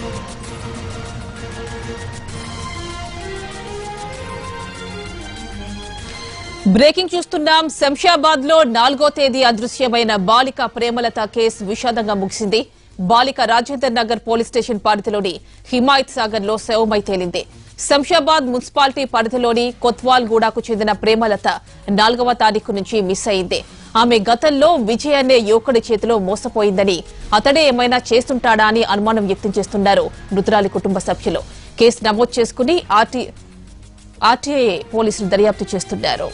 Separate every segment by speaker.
Speaker 1: breaking చూస్తున్నాం శంషాబాద్ లో నాలుగో తేదీ అదృశ్యమైన బాలిక ప్రేమలత కేసు విషాదంగా ముగిసింది బాలిక రాజేందర్ నగర్ పోలీస్ స్టేషన్ పరిధిలోని హిమాయత్ సాగర్ లో శవమై తేలింది శంషాబాద్ మున్సిపాలిటీ పరిధిలోని కొత్వాల్ గూడాకు చెందిన ప్రేమలత నాలుగవ తారీఖు నుంచి మిస్ అయింది ఆమె గతంలో విజయ్ అనే యువకుడి చేతిలో మోసపోయిందని అతడే ఏమైనా చేస్తుంటాడా అని అనుమానం వ్యక్తం చేస్తున్నారు మృతురాలి కుటుంబ సభ్యులు కేసు నమోదు చేసుకుని ఆర్టీ ఆర్టీఐ పోలీసులు దర్యాప్తు చేస్తున్నారు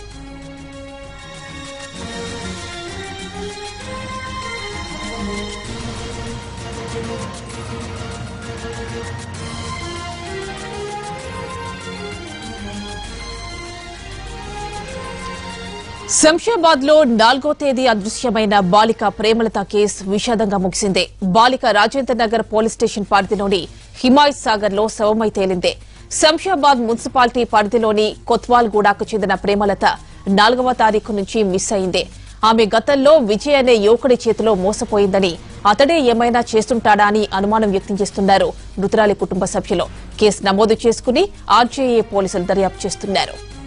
Speaker 1: శంషాబాద్ లో నాలుగో తేదీ అదృశ్యమైన బాలిక ప్రేమలత కేసు విషాదంగా ముగిసింది బాలిక రాజేందర్ నగర్ పోలీస్ స్టేషన్ పరిధిలోని హిమాయత్ సాగర్ లో శవమై తేలింది శంషాబాద్ మున్సిపాలిటీ పరిధిలోని కొత్వాల్ గూడాకు చెందిన ప్రేమలత నాలుగవ తారీఖు నుంచి మిస్ అయింది ఆమె గతంలో విజయ్ అనే యువకుడి చేతిలో మోసపోయిందని అతడే ఏమైనా చేస్తుంటాడా అని అనుమానం వ్యక్తం చేస్తున్నారు మృతురాలి కుటుంబ సభ్యులు కేసు నమోదు చేసుకుని ఆర్జేఏ పోలీసులు దర్యాప్తు చేస్తున్నారు